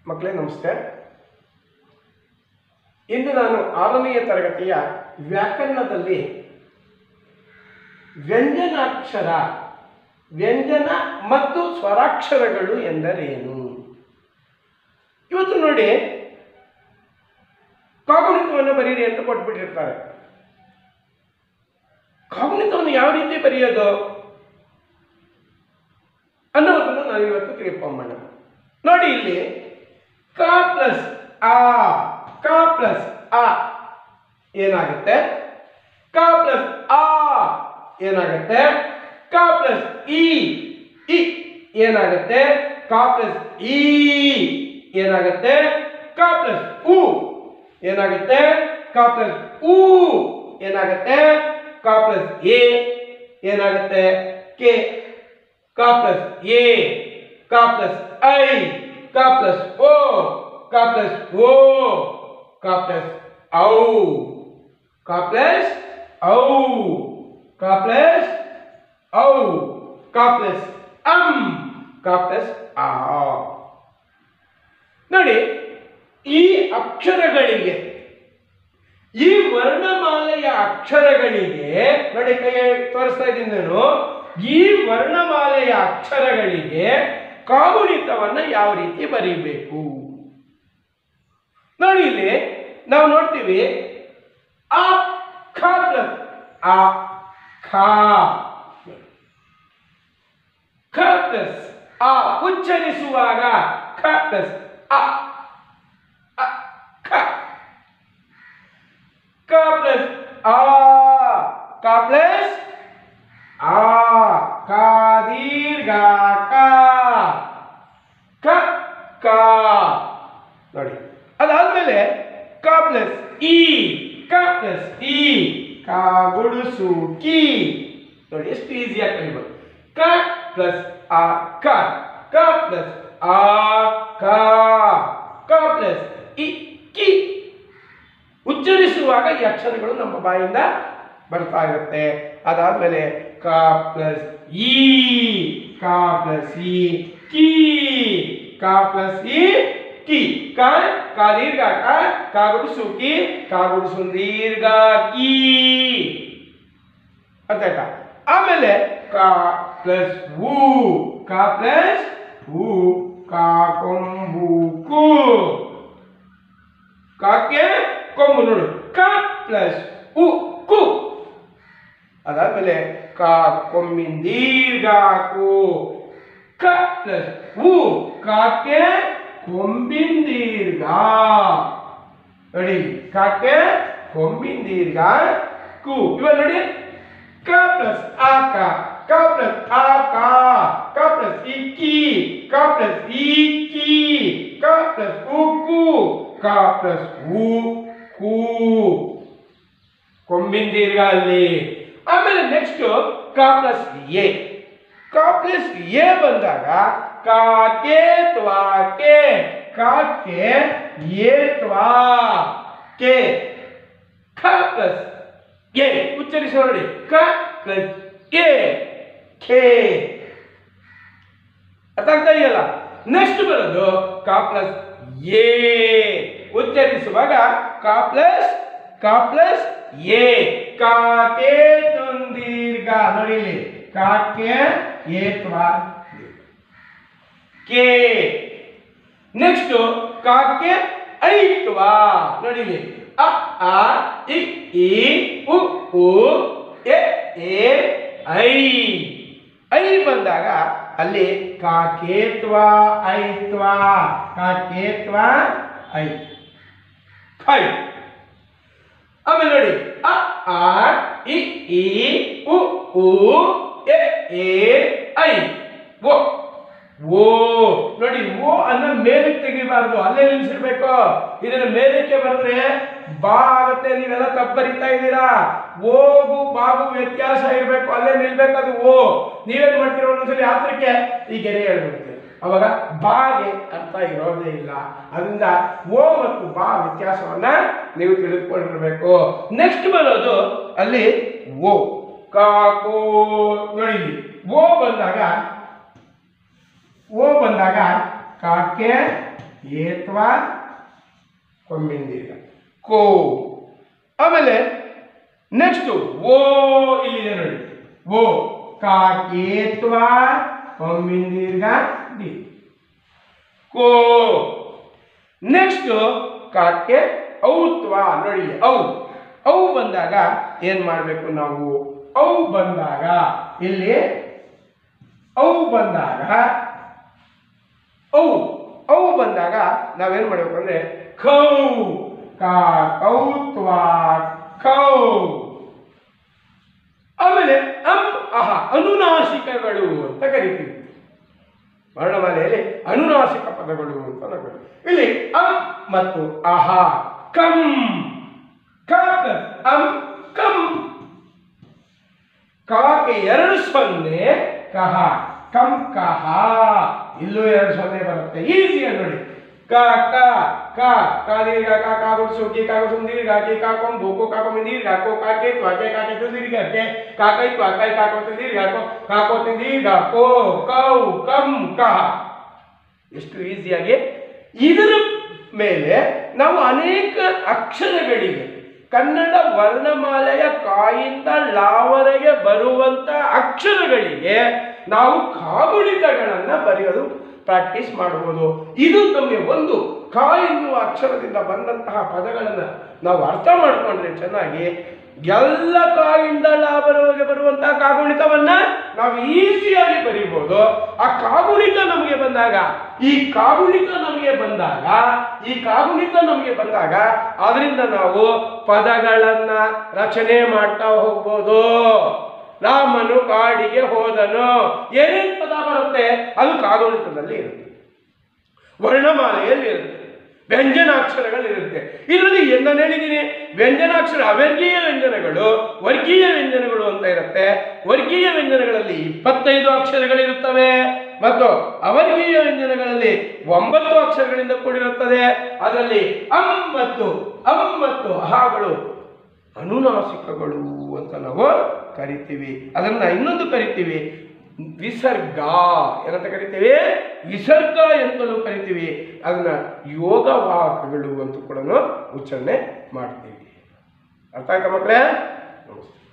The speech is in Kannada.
ಮಕ್ಕಳೇ ನಮಸ್ತೆ ಇಂದು ನಾನು ಆರನೆಯ ತರಗತಿಯ ವ್ಯಾಕರಣದಲ್ಲಿ ವ್ಯಂಜನಾಕ್ಷರ ವ್ಯಂಜನ ಮತ್ತು ಸ್ವರಾಕ್ಷರಗಳು ಎಂದರೇನು ಇವತ್ತು ನೋಡಿ ಕಾಗುಣಿತವನ್ನು ಬರೀರಿ ಅಂತ ಕೊಟ್ಬಿಟ್ಟಿರ್ತಾರೆ ಕಾಗುಣಿತವನ್ನು ಯಾವ ರೀತಿ ಬರೆಯೋದು ಅನ್ನೋದನ್ನು ನಾವು ಇವತ್ತು ತಿಳ್ಕೊಂಬೋಣ ನೋಡಿ ಇಲ್ಲಿ ಕ ಪ್ಲಸ್ ಆ ಕ ಪ್ಲಸ್ ಆ ಏನಾಗುತ್ತೆ ಕ ಪ್ಲಸ್ ಆ ಏನಾಗುತ್ತೆ ಕ ಪ್ಲಸ್ ಇ ಇ ಏನಾಗುತ್ತೆ ಕ ಪ್ಲಸ್ ಇ ಏನಾಗುತ್ತೆ ಕ ಪ್ಲಸ್ ಉ ಏನಾಗುತ್ತೆ ಕ ಪ್ಲಸ್ ಉ ಏನಾಗುತ್ತೆ ಕ ಪ್ಲಸ್ ಎ ಏನಾಗುತ್ತೆ ಕೆ ಕ ಪ್ಲಸ್ ಎ ಕ ಪ್ಲಸ್ ಐ ಕ ಪ್ಲಸ್ ಓ ಕ ಪ್ಲಸ್ ಓ ಕ ಪ್ಲಸ್ ಔ ಕ ಪ್ಲಸ್ ಔ ಕ ಪ್ಲಸ್ ಔ ಕ ಪ್ಲಸ್ ಅಂ ಕ ಪ್ಲಸ್ ಆ ನೋಡಿ ಈ ಅಕ್ಷರಗಳಿಗೆ ಈ ವರ್ಣಮಾಲೆಯ ಅಕ್ಷರಗಳಿಗೆ ನೋಡಿ ಕೈ ತೋರಿಸ್ತಾ ಇದ್ದೀನಿ ನಾನು ಈ ವರ್ಣಮಾಲೆಯ ಅಕ್ಷರಗಳಿಗೆ ಕಾಗುಣಿತವನ್ನ ಯಾವ ರೀತಿ ಬರೀಬೇಕು ನೋಡಿ ಇಲ್ಲಿ ನಾವು ನೋಡ್ತೀವಿ ಆ ಖ ಪ್ಲಸ್ ಆ ಖ ಖ ಪ್ಲಸ್ ಆ ಉಚ್ಚರಿಸುವಾಗ ಖ ಪ್ಲಸ್ ಅ ಅ, ಖ ಕ ಪ್ಲಸ್ ಆ ಕ ಪ್ಲಸ್ ಆ ಕ ದೀರ್ಘ ಕ ಕ ಕ ನೋಡಿ ಅದಾದ್ಮೇಲೆ ಕ ಪ್ಲಸ್ ಇ ಕ ಪ್ಲಸ್ ಇ ಕ ಗುಡುಸು ಕಿ ನೋಡಿ ಎಷ್ಟು ಈಸಿಯಾಗಿ ಕಲಿಬೋದು ಕ ಪ್ಲಸ್ ಆ ಕ ಕ ಪ್ಲಸ್ ಆ ಕ ಕ ಪ್ಲಸ್ ಇ ಕಿ ಉಚ್ಚರಿಸುವಾಗ ಈ ಅಕ್ಷರಗಳು ನಮ್ಮ ಬಾಯಿಂದ ಬರ್ತಾ ಇರುತ್ತೆ ಅದಾದ್ಮೇಲೆ ಕ ಪ್ಲಸ್ ಇ ಕ ಪ್ಲಸ್ ಇ ಕಿ ಕ ಪ್ಲಸ್ ಇ ಕಿ ಕ ಕ ದೀರ್ಘ ಕ ಕ ಗುಡಿಸು ಕಿ ಕ ಗುಡಿಸು ದೀರ್ಘ ಕಿ ಅರ್ಥ ಆಯ್ತಾ ಆಮೇಲೆ ಕ ಪ್ಲಸ್ ಉ ಕ ಪ್ಲಸ್ ಉ ಕ ಕೊಂಬು ಕು ಕಾಕೆ ಕೊಂಬು ನೋಡು ಕ ಪ್ಲಸ್ ಉ ಕು ಅದಾದ್ಮೇಲೆ ಕ ಕೊಂಬಿನ ದೀರ್ಘ ಕು ಕ ಪ್ಲಸ್ ಉ ಕಾಕೆ ಕೊಂಬಿನ ದೀರ್ಘ ನೋಡಿ ಕಾಕೆ ಕೊಂಬಿನ ದೀರ್ಘ ಕು ಇವಾಗ ನೋಡಿ ಕ ಪ್ಲಸ್ ಆ ಕ ಕ ಪ್ಲಸ್ ಆ ಕ ಕ ಪ್ಲಸ್ ಇ ಕಿ ಕ ಪ್ಲಸ್ ಇ ಕಿ ಕ ಪ್ಲಸ್ ಉ ಕು ಕ ಪ್ಲಸ್ ಉ ಕು ಕೊಂಬಿನ ದೀರ್ಘ ಅಲ್ಲಿ ಆಮೇಲೆ ನೆಕ್ಸ್ಟ್ ಕ ಪ್ಲಸ್ ಎ ಕ ಪ್ಲಸ್ ಎ ಬಂದಾಗ ಕಾಕೆ ತ್ವಾ ಕೆ ಕಾಕೆ ಎ ತ್ವಾ ಕೆ ಖ ಪ್ಲಸ್ ಎ ಉಚ್ಚರಿಸಿ ನೋಡಿ ಕ ಪ್ಲಸ್ ಎ ಖೇ ಅರ್ಥ ಆಗ್ತಾ ಇದೆಯಲ್ಲ ನೆಕ್ಸ್ಟ್ ಬರೋದು ಕ ಪ್ಲಸ್ ಎ ಉಚ್ಚರಿಸುವಾಗ ಕ ಪ್ಲಸ್ ಕ ಪ್ಲಸ್ ಎ ಕಾಕೆ ದೀರ್ಘ ನೋಡಿ ಇಲ್ಲಿ ಕಾಕೆ ಏತ್ವಾ ಕೆ ನೆಕ್ಸ್ಟ್ ಕಾಕೆ ಐತ್ವ ನೋಡಿ ಇಲ್ಲಿ ಅ ಆ ಇ ಈ ಉ ಉ ಎ ಎ ಐ ಐ ಬಂದಾಗ ಅಲ್ಲಿ ಕಾಕೇತ್ವ ಐತ್ವ ಕಾಕೇತ್ವ ಐ ಫೈ ಆಮೇಲೆ ನೋಡಿ ಅ ಆ ಇ ಈ ಉ ಉ ಎ ಎ ಐ ಓ ಓ ನೋಡಿ ಓ ಅನ್ನ ಮೇಲಕ್ಕೆ ತೆಗಿಬಾರ್ದು ಅಲ್ಲೇ ನಿಲ್ಸಿರ್ಬೇಕು ಇದನ್ನ ಮೇಲಕ್ಕೆ ಬರೆದ್ರೆ ಬಾ ಆಗುತ್ತೆ ನೀವೆಲ್ಲ ತಪ್ಪು ಬರಿತಾ ಇದ್ದೀರಾ ಓಗು ಬಾಗು ವ್ಯತ್ಯಾಸ ಇರಬೇಕು ಅಲ್ಲೇ ನಿಲ್ಬೇಕು ಅದು ಓ ನೀವೇನ್ ಮಾಡ್ತೀರೋ ಒಂದೊಂದ್ಸಲಿ ಆತ್ರಕ್ಕೆ ಈ ಗೆರೆ ಹೇಳ್ಬಿಡ್ತೀರಿ ಅವಾಗ ಬಾಗೆ ಅರ್ಥ ಇರೋದೇ ಇಲ್ಲ ಅದರಿಂದ ಓ ಮತ್ತು ಬಾ ವ್ಯತ್ಯಾಸವನ್ನ ನೀವು ತಿಳಿದುಕೊಂಡಿರ್ಬೇಕು ನೆಕ್ಸ್ಟ್ ಬರೋದು ಅಲ್ಲಿ ಓ ಕಾಕೋ ನೋಡಿ ಇಲ್ಲಿ. ಓ ಬಂದಾಗ ಓ ಬಂದಾಗ ಕಾಕೆ ಏತ್ವ ಕೊಂಬಿನ ದೀರ್ಘ ಕೋ ಆಮೇಲೆ ನೆಕ್ಸ್ಟ್ ಓ ಇಲ್ಲಿದೆ ನೋಡಿ ಓ ಕಾಕೇತ್ವ ಕೊಂಬಿನ ದೀರ್ಘ ದಿ ಕೋ ನೆಕ್ಸ್ಟ್ ಕಾಕ್ಕೆ ಔತ್ವ ನೋಡಿ ಔ ಔ ಬಂದಾಗ ಏನ್ ಮಾಡಬೇಕು ನಾವು ಔ ಬಂದಾಗ ಇಲ್ಲಿ ಔ ಬಂದಾಗ ಔ ಔ ಬಂದಾಗ ನಾವೇನ್ ಮಾಡಬೇಕು ಅಂದ್ರೆ ಖೌ ಕಾ ಕೌತ್ವ ಖೌ ಆಮೇಲೆ ಅಂ ಅಹ ಅನುನಾಸಿಕಗಳು ಅಂತ ಕರಿತೀವಿ ವರ್ಣಮಾಲೆಯಲ್ಲಿ ಅನುನಾಸಿಕ ಪದಗಳು ಅಂತ ನಾವು ಕರಿತೀವಿ. ಇಲ್ಲಿ ಅಂ ಮತ್ತು ಅಹ ಕಂ ಕ ಪ್ಲಸ್ ಅಂ ಕಂ ಕಾಗೆ ಎರಡು ಸೊನ್ನೆ ಕಹ ಕಂ ಕಹ ಇಲ್ಲೂ ಎರಡು ಸೊನ್ನೆ ಬರುತ್ತೆ ಈಸಿ ನೋಡಿ ಕ ಕ ಕ ಕ ದೀರ್ಘ ಕ ಕ ಗುಡ್ಸು ಕಿ ಕ ಗುಡ್ಸು ದೀರ್ಘ ಕಿ ಕ ಕೊಂಬು ಬೋಕು ಕ ಕೊಂಬು ದೀರ್ಘ ಕೋ ಕ ಕೆ ತ್ವ ಕೆ ಕ ಕೆ ತು ದೀರ್ಘ ಕೆ ಕ ಕೈ ತ್ವ ಕೈ ಕ ಕೋ ತು ದೀರ್ಘ ಕೋ ಕ ಕೋ ತು ದೀರ್ಘ ಕೋ ಕೌ ಕಂ ಕಹ ಎಷ್ಟು ಈಸಿಯಾಗಿ ಇದರ ಮೇಲೆ ನಾವು ಅನೇಕ ಅಕ್ಷರಗಳಿಗೆ ಕನ್ನಡ ವರ್ಣಮಾಲೆಯ ಕಾಯಿಂದ ಲಾವರೆಗೆ ಬರುವಂತ ಅಕ್ಷರಗಳಿಗೆ ನಾವು ಕಾಗುಣಿತಗಳನ್ನ ಬರೆಯೋದು ಪ್ರಾಕ್ಟೀಸ್ ಮಾಡಬಹುದು ಇದು ನಮಗೆ ಒಂದು ಕಾ ಎನ್ನುವ ಅಕ್ಷರದಿಂದ ಬಂದಂತಹ ಪದಗಳನ್ನ ನಾವು ಅರ್ಥ ಮಾಡ್ಕೊಂಡ್ರೆ ಚೆನ್ನಾಗಿ ಎಲ್ಲ ಕಾಯಿಂದ ಲಾಭರವರೆಗೆ ಬರುವಂತಹ ಕಾಗುಣಿತವನ್ನ ನಾವು ಈಸಿಯಾಗಿ ಬರೀಬಹುದು ಆ ಕಾಗುಣಿತ ನಮಗೆ ಬಂದಾಗ ಈ ಕಾಗುಣಿತ ನಮಗೆ ಬಂದಾಗ ಈ ಕಾಗುಣಿತ ನಮಗೆ ಬಂದಾಗ ಅದರಿಂದ ನಾವು ಪದಗಳನ್ನ ರಚನೆ ಮಾಡ್ತಾ ಹೋಗ್ಬೋದು ರಾಮನು ಕಾಡಿಗೆ ಹೋದನು ಏನೇನು ಪದ ಬರುತ್ತೆ ಅದು ಕಾಗುಣಿತದಲ್ಲಿ ಇರುತ್ತೆ ವರ್ಣಮಾಲೆಯಲ್ಲಿ ಇರುತ್ತೆ ವ್ಯಂಜನಾಕ್ಷರಗಳಿರುತ್ತೆ ಇದರಲ್ಲಿ ನಾನು ಹೇಳಿದ್ದೀನಿ ವ್ಯಂಜನಾಕ್ಷರ ಅವರ್ಗೀಯ ವ್ಯಂಜನಗಳು ವರ್ಗೀಯ ವ್ಯಂಜನಗಳು ಅಂತ ಇರುತ್ತೆ ವರ್ಗೀಯ ವ್ಯಂಜನಗಳಲ್ಲಿ ಇಪ್ಪತ್ತೈದು ಅಕ್ಷರಗಳಿರುತ್ತವೆ ಮತ್ತು ಅವರ್ಗೀಯ ವ್ಯಂಜನಗಳಲ್ಲಿ ಒಂಬತ್ತು ಅಕ್ಷರಗಳಿಂದ ಕೂಡಿರುತ್ತದೆ ಅದರಲ್ಲಿ ಅಂ ಮತ್ತು ಅಂ ಮತ್ತು ಅಹಗಳು ಅನುನಾಸಿಕಗಳು ಅಂತ ನಾವು ಕರಿತೀವಿ ಅದನ್ನ ಇನ್ನೊಂದು ಕರಿತೀವಿ ವಿಸರ್ಗ ಏನಂತ ಕರಿತೀವಿ ವಿಸರ್ಗ ಎಂತಲೂ ಕರಿತೀವಿ ಅದನ್ನ ಯೋಗವಾಹಕಗಳು ಅಂತ ಕೂಡ ಉಚ್ಚಾರಣೆ ಮಾಡ್ತೀವಿ ಅರ್ಥ ಆಯ್ತಾ ಮಕ್ಕಳೇ ನಮಸ್ತೆ